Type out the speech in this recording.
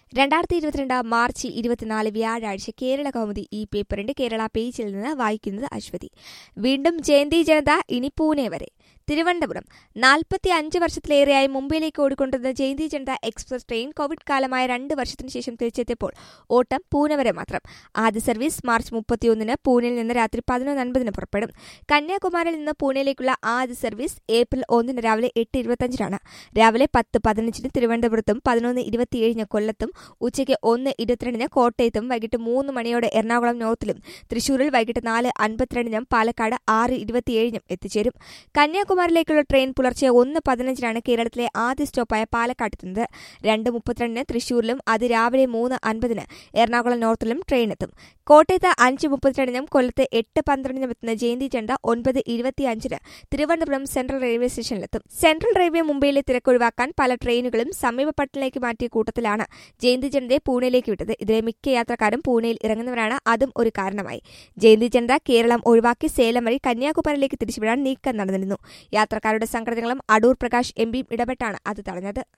രണ്ടായിരത്തി ഇരുപത്തിരണ്ട് മാർച്ച് ഇരുപത്തിനാല് വ്യാഴാഴ്ച കേരള കൗമുദി ഈ പേപ്പറിന്റെ കേരള പേജിൽ നിന്ന് വായിക്കുന്നത് അശ്വതി വീണ്ടും ജയന്തി ജനത ഇനി പൂനെ വരെ തിരുവനന്തപുരം നാൽപ്പത്തി അഞ്ച് വർഷത്തിലേറെയായി മുംബൈയിലേക്ക് ഓടിക്കൊണ്ടിരുന്ന Jayanti Janata Express train Covid കാലമായ രണ്ട് വർഷത്തിനു ശേഷം തിരിച്ചെത്തിയപ്പോൾ ഓട്ടം പൂനെ വരെ മാത്രം ആദ്യ സർവീസ് മാർച്ച് മുപ്പത്തിയൊന്നിന് പൂനെയിൽ നിന്ന് രാത്രി പതിനൊന്ന് അൻപതിന് പുറപ്പെടും കന്യാകുമാരിയിൽ നിന്ന് പൂനെയിലേക്കുള്ള ആദ്യ സർവീസ് ഏപ്രിൽ ഒന്നിന് രാവിലെ എട്ട് ഇരുപത്തഞ്ചിനാണ് രാവിലെ പത്ത് പതിനഞ്ചിന് തിരുവനന്തപുരത്തും പതിനൊന്ന് ഇരുപത്തിയേഴിന് കൊല്ലത്തും ഉച്ചയ്ക്ക് ഒന്ന് ഇരുപത്തിരണ്ടിന് കോട്ടയത്തും വൈകിട്ട് മൂന്ന് മണിയോടെ എറണാകുളം നോർത്തിലും തൃശൂരിൽ വൈകിട്ട് നാല് അൻപത്തിരണ്ടിനും പാലക്കാട് ആറ് ഇരുപത്തിയേഴിനും എത്തിച്ചേരും കന്യാകുമാരിയിലേക്കുള്ള ട്രെയിൻ പുലർച്ചെ ഒന്ന് പതിനഞ്ചിനാണ് കേരളത്തിലെ ആദ്യ സ്റ്റോപ്പായ പാലക്കാട്ടെത്തുന്നത് രണ്ട് മുപ്പത്തിരണ്ടിന് തൃശൂരിലും അത് രാവിലെ മൂന്ന് അൻപതിന് എറണാകുളം നോർത്തിലും ട്രെയിൻ എത്തും കോട്ടയത്ത് അഞ്ച് മുപ്പത്തിരണ്ടിനും കൊല്ലത്ത് എട്ട് പന്ത്രണ്ടിനും എത്തുന്ന ജയന്തി ചണ്ട ഒൻപത് ഇരുപത്തിയഞ്ചിന് തിരുവനന്തപുരം സെൻട്രൽ റെയിൽവേ സ്റ്റേഷനിലെത്തും സെൻട്രൽ റെയിൽവേ മുംബൈയിലെ തിരക്കൊഴിവാക്കാൻ പല ട്രെയിനുകളും സമീപ പട്ടണത്തിലേക്ക് മാറ്റിയ കൂട്ടത്തിലാണ് ജയന്തി ചണ്ടയെ പൂനെയിലേക്ക് വിട്ടത് ഇതിലെ മിക്ക യാത്രക്കാരും പൂനെയിൽ ഇറങ്ങുന്നവരാണ് അതും ഒരു കാരണമായി ജയന്തി ചണ്ട കേരളം ഒഴിവാക്കി സേലം വഴി കന്യാകുമാരിയിലേക്ക് തിരിച്ചുവിടാൻ നീക്കം നടന്നിരുന്നു യാത്രക്കാരുടെ സംഘടനകളും അടൂർ പ്രകാശ് എംപിയും ഇടപെട്ടാണ് അത് തടഞ്ഞത്